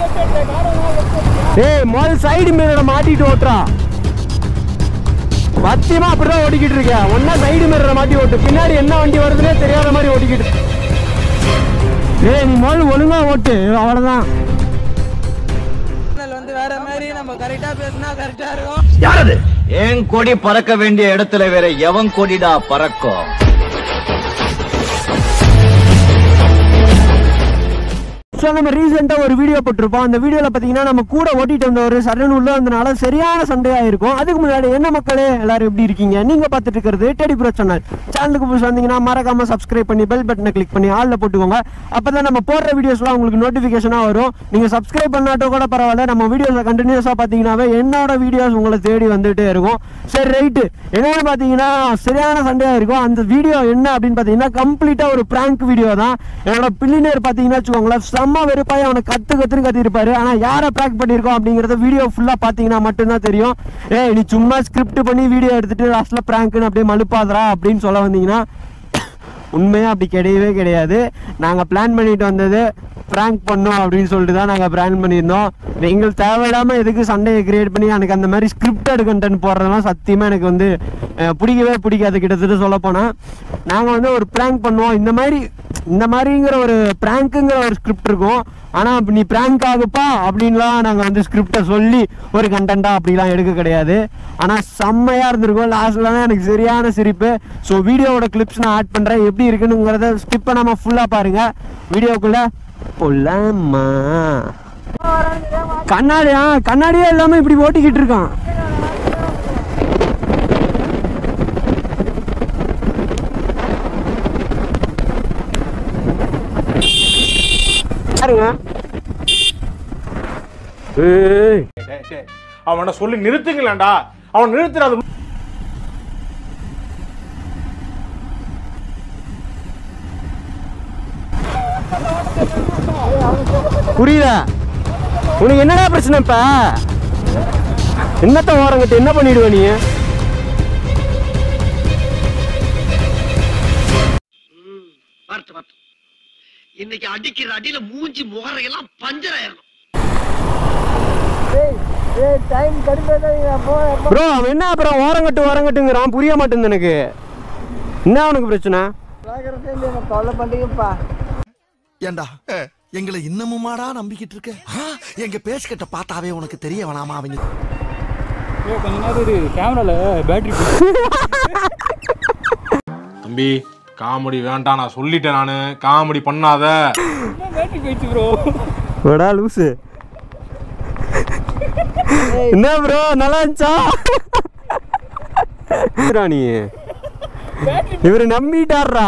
ஏய் முதல் சைடு மிரரை மாட்டிட்டு ஓட்டுறா சத்தியமா அப்படிதான் ஓட்டிக்கிட்டு இருக்கேன் ஒன்னா சைடு மிரரை மாட்டி ஓட்டு பின்னாடி என்ன வண்டி வருதுன்னே தெரியாத மாதிரி ஓட்டிக்கிட்டு ஏய் நீ முதல்ல ஒழுங்கா ஓட்டு அவ்வளவுதான் வந்து வேற மாதிரி நம்ம கரெக்டா பேசினா கரெக்டா இருக்கும் யாரது என் கொடி பறக்க வேண்டிய இடத்துல வேற எவன் கொடிடா பறக்கும் ஸோ நம்ம ரீசெண்டாக ஒரு வீடியோ போட்டிருப்போம் அந்த வீடியோவில் பார்த்தீங்கன்னா நம்ம கூட ஓட்டிட்டு வந்தவர் சரண் உள்ள வந்தனால சரியான சண்டையாக இருக்கும் அதுக்கு முன்னாடி என்ன மக்களே எல்லாரும் எப்படி இருக்கீங்க நீங்கள் பார்த்துட்டு இருக்கிறது டெடி ப்ரோ சேனல் சேனலுக்கு புதுசு வந்தீங்கன்னா மறக்காம சப்ஸ்கிரைப் பண்ணி பெல் பட்டனை கிளிக் பண்ணி ஆளில் போட்டுக்கோங்க அப்போ தான் நம்ம போடுற வீடியோஸ்லாம் உங்களுக்கு நோட்டிஃபிகேஷனாக வரும் நீங்கள் சப்ஸ்கிரைப் பண்ணாட்டும் கூட பரவாயில்ல நம்ம வீடியோஸை கண்டினியூஸாக பார்த்தீங்கன்னாவே என்னோட வீடியோஸ் உங்களை தேடி வந்துகிட்டே இருக்கும் சரி ரைட்டு என்னன்னு பார்த்தீங்கன்னா சரியான சண்டையாக இருக்கும் அந்த வீடியோ என்ன அப்படின்னு பார்த்தீங்கன்னா கம்ப்ளீட்டாக ஒரு ப்ராங்க் வீடியோ தான் என்னோட பிள்ளைனர் பார்த்தீங்கன்னா வச்சுக்கோங்களேன் செம்ம வெறுப்பாய் அவனை கத்து கத்துன்னு கத்திருப்பாரு ஆனால் யாரை ப்ராங்க் பண்ணியிருக்கோம் அப்படிங்கிறத வீடியோ ஃபுல்லாக பார்த்தீங்கன்னா மட்டும்தான் தெரியும் ஏய் நீ சும்மா ஸ்கிரிப்ட் பண்ணி வீடியோ எடுத்துட்டு லாஸ்ட்டில் ப்ராங்க்னு அப்படியே மலுப்பாதரா அப்படின்னு சொல்ல வந்தீங்கன்னா உண்மையாக அப்படி கிடையவே கிடையாது நாங்கள் பிளான் பண்ணிட்டு வந்தது ப்ராங்க் பண்ணோம் அப்படின்னு சொல்லிட்டு தான் நாங்கள் பிளான் பண்ணியிருந்தோம் எங்களுக்கு தேவையில்லாமல் எதுக்கு சண்டையை கிரியேட் பண்ணி எனக்கு அந்த மாதிரி ஸ்கிரிப்டட் கண்டென்ட் போடுறதெல்லாம் சத்தியமாக எனக்கு வந்து அஹ், பிடிக்கவே பிடிக்காது கிட்டத்தட்ட சொல்ல போனால் நாங்கள் வந்து ஒரு ப்ராங்க் பண்ணுவோம் இந்த மாதிரி இந்த மாதிரிங்கிற ஒரு ப்ராங்க்குங்கிற ஒரு ஸ்கிரிப்ட் இருக்கும் ஆனால் நீ ப்ராங்க் ஆகுப்பா அப்படின்லாம் நாங்கள் வந்து ஸ்கிரிப்டை சொல்லி ஒரு கண்டென்ட்டாக அப்படிலாம் எடுக்க கிடையாது ஆனால் செம்மையாக இருந்திருக்கும் லாஸ்ட்டில் தான் எனக்கு சரியான சிரிப்பு ஸோ வீடியோவோட கிளிப்ஸ் நான் ஆட் பண்ணுறேன் எப்படி இருக்குனுங்கிறத ஸ்கிப் பண்ணாமல் ஃபுல்லாக பாருங்கள் வீடியோக்குள்ளே பொல்லாமா கண்ணாடியா கண்ணாடியே இல்லாமல் இப்படி ஓட்டிக்கிட்டு இருக்கான் பாருங்க ஏய் டேய், டேய், அவனை சொல்லி நிறுத்துங்களேன்டா அவன் நிறுத்துறாது புரியல உனக்கு என்னடா பிரச்சனை இப்ப என்னத்த ஓரங்கட்டு என்ன பண்ணிடுவ நீ பார்த்து பார்த்து இன்னைக்கு அடிக்கிற அடியில மூஞ்சி முகரையெல்லாம் பஞ்சர் ஆயிரணும் டைம் கடுப்பா ப்ரோ அவன் என்ன அப்புறம் ஓரங்கட்டு ஓரங்கட்டுங்கிறான் புரிய மாட்டேங்குது எனக்கு என்ன அவனுக்கு பிரச்சனை தொல்லை பண்றீங்கப்பா ஏண்டா எங்களை இன்னமுமாடா நம்பிக்கிட்டு இருக்க ஆ, எங்க பேசிக்கிட்ட பார்த்தாவே உனக்கு தெரிய வேணாமா அவங்க கொஞ்ச நேரம் இரு கேமரால பேட்டரி தம்பி காமெடி வேண்டாம் நான் சொல்லிட்டேன் நானு காமெடி பண்ணாத பேட்டரி போயிடுச்சு ப்ரோ விடா லூசு என்ன ப்ரோ நல்லா இருந்துச்சா என்னடா நீ இவரு நம்பிட்டாரா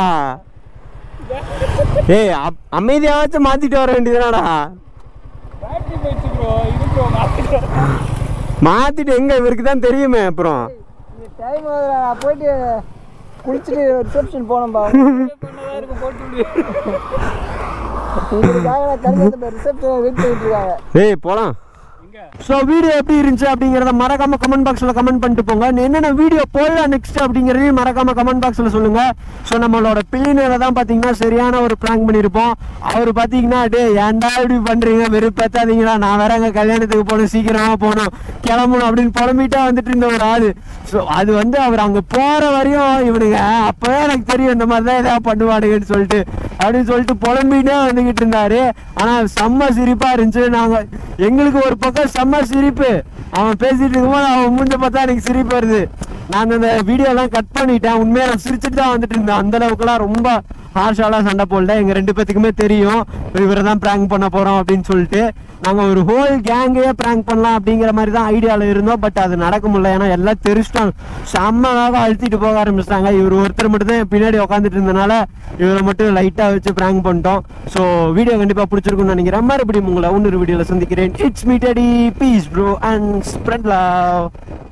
ஏய் அப்- அமைதியாச்சும் மாத்திட்டு வர வேண்டியதுனாடா பேட்டரி போயிடுச்சு ப்ரோ இது ப்ரோ மாத்திட்டேன் மாத்திட்டு எங்க இவருக்கு தான் தெரியுமே அப்புறம் டைம் நான் போயிட்டு குளிச்சுட்டு ரிசப்ஷன் போனோம்பா பண்ணதா இருக்கும் போட்டு விடு இதுக்காக நான் கிளம்பி ரிசப்ஷன் வெயிட் பண்ணிட்டு இருக்காங்க ஏய் போலாம் ஸோ வீடியோ எப்படி இருந்துச்சு அப்படிங்கிறத மறக்காம கமெண்ட் பாக்ஸில் கமெண்ட் பண்ணிட்டு போங்க என்னென்ன வீடியோ போடலாம் நெக்ஸ்ட் அப்படிங்கிறதையும் மறக்காம கமெண்ட் பாக்ஸில் சொல்லுங்க ஸோ நம்மளோட பிள்ளைனரை தான் பார்த்தீங்கன்னா சரியான ஒரு ப்ராங்க் பண்ணியிருப்போம் அவர் பார்த்தீங்கன்னா டே ஏன்டா இப்படி பண்ணுறீங்க வெறுப்பேத்தாதீங்களா நான் வேற அங்கே கல்யாணத்துக்கு போகணும் சீக்கிரமாக போகணும் கிளம்பணும் அப்படின்னு புலம்பிட்டா வந்துட்டு இருந்த ஒரு ஆள் ஸோ அது வந்து அவர் அங்கே போகிற வரையும் இவனுங்க அப்போதான் எனக்கு தெரியும் இந்த மாதிரி தான் ஏதாவது பண்ணுவானுங்கன்னு சொல்லிட்டு அப்படின்னு சொல்லிட்டு புலம்பிட்டே வந்துக்கிட்டு இருந்தாரு ஆனால் செம்ம சிரிப்பாக இருந்துச்சு நாங்கள் எங்களுக்கு ஒரு பக்கம் செம்ம சிரிப்பு அவன் பேசிட்டு இருக்கும்போது அவன் மூஞ்ச பார்த்தா எனக்கு சிரிப்பு வருது நான் அந்த வீடியோலாம் கட் பண்ணிட்டேன் உண்மையாக நான் சிரிச்சுட்டு தான் வந்துட்டு இருந்தேன் அந்த அளவுக்குலாம் ரொம்ப ஹார்ஷாலாம் சண்டை போடல எங்கள் ரெண்டு பேத்துக்குமே தெரியும் இவரை தான் ப்ராங்க் பண்ண போகிறோம் அப்படின்னு சொல்லிட்டு நாங்கள் ஒரு ஹோல் கேங்கையே ப்ராங்க் பண்ணலாம் அப்படிங்கிற மாதிரி தான் ஐடியாவில் இருந்தோம் பட் அது நடக்க முடியல ஏன்னா எல்லாம் தெரிச்சிட்டாங்க செம்மதாக அழுத்திட்டு போக ஆரம்பிச்சிட்டாங்க இவர் ஒருத்தர் மட்டும் தான் பின்னாடி உட்காந்துட்டு இருந்தனால இவரை மட்டும் லைட்டாக வச்சு ப்ராங்க் பண்ணிட்டோம் ஸோ வீடியோ கண்டிப்பாக பிடிச்சிருக்கும்னு நினைக்கிறேன் மறுபடியும் உங்களை இன்னொரு வீடியோவில் சந்திக்கிறேன் இட்ஸ் மீட்டடி peace bro and spread love